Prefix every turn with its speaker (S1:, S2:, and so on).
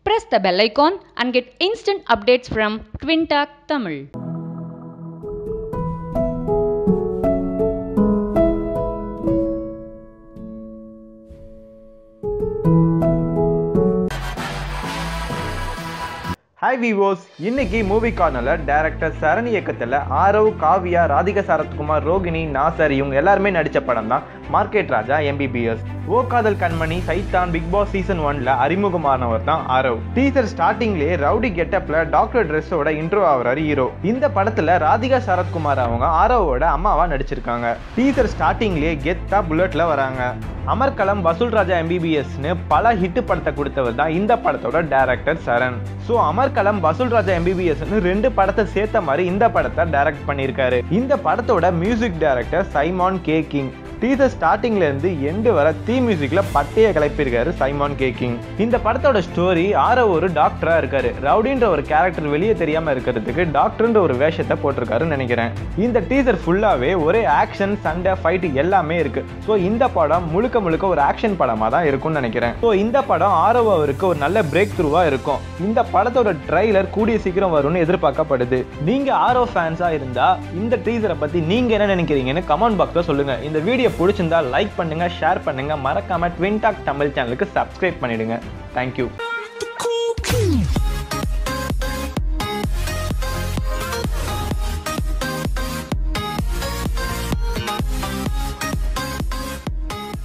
S1: Press the bell icon and get instant updates from Twin Talk Tamil.
S2: Hi viewers இன்னைக்கு movie கார்னரில் director சரண் இயக்கத்தில் ஆரவ் காவ்யா ராதிகா சரத்குமார் ரோகிணி நாசர் இவங்க எல்லாருமே நடித்த படம் தான் மார்க்கெட் ராஜா எம்பிபிஎஸ் ஓ காதல் கண்மணி சைத்தான் பிக் பாஸ் சீசன் ஒன்ல அறிமுகமானவர் தான் ஆரவ் டீசர் ஸ்டார்டிங்லேயே ரவுடி கெட்டப்ல டாக்டர் ட்ரெஸ்ஸோட இன்ட்ரோ ஆகிறாரு ஹீரோ இந்த படத்துல ராதிகா சரத்குமார் அவங்க ஆரவோட அம்மாவா நடிச்சிருக்காங்க டீசர் ஸ்டார்டிங்லேயே கெத்தா புல்லட்ல வராங்க அமர்கலம் வசூல் ராஜா எம்பிபிஎஸ்னு பல ஹிட் படத்தை கொடுத்தவர் தான் இந்த படத்தோட டைரக்டர் சரண் ஸோ அமர்கலம் வசூல் ராஜா எம்பிபிஎஸ்னு ரெண்டு படத்தை சேர்த்த மாதிரி இந்த படத்தை டைரக்ட் பண்ணியிருக்காரு இந்த படத்தோட music director Simon K King teaser ஸ்டார்டிங்ல இருந்து எண்டு வர தீ மியூசிக்ல பட்டைய கிளப்பியிருக்காரு சைமான் கே கிங் இந்த படத்தோட ஸ்டோரி ஆர ஒரு டாக்டரா இருக்காரு ரவுடின்ற ஒரு கேரக்டர் வெளியே தெரியாம இருக்கிறதுக்கு டாக்டர்ன்ற ஒரு வேஷத்தை போட்டிருக்காருன்னு நினைக்கிறேன் இந்த டீசர் ஃபுல்லாவே ஒரே ஆக்ஷன் சண்டை ஃபைட் எல்லாமே இருக்கு ஸோ இந்த படம் முழுக்க முழுக்க ஒரு ஆக்ஷன் படமா தான் இருக்கும்னு நினைக்கிறேன் ஸோ இந்த படம் ஆரோ அவருக்கு ஒரு நல்ல பிரேக் த்ரூவா இருக்கும் இந்த படத்தோட ட்ரைலர் கூடிய சீக்கிரம் வரும்னு எதிர்பார்க்கப்படுது நீங்க ஆரோ ஃபேன்ஸா இருந்தா இந்த டீசரை பத்தி நீங்க என்ன நினைக்கிறீங்கன்னு கமெண்ட் பாக்ஸ்ல சொல்லுங்க இந்த வீடியோ பிடிச்சிருந்தா லைக் பண்ணுங்க ஷேர் பண்ணுங்க மறக்காம ட்வின் டாக் தமிழ் சேனலுக்கு சப்ஸ்கிரைப் பண்ணிடுங்க தேங்க்யூ
S3: The cool king.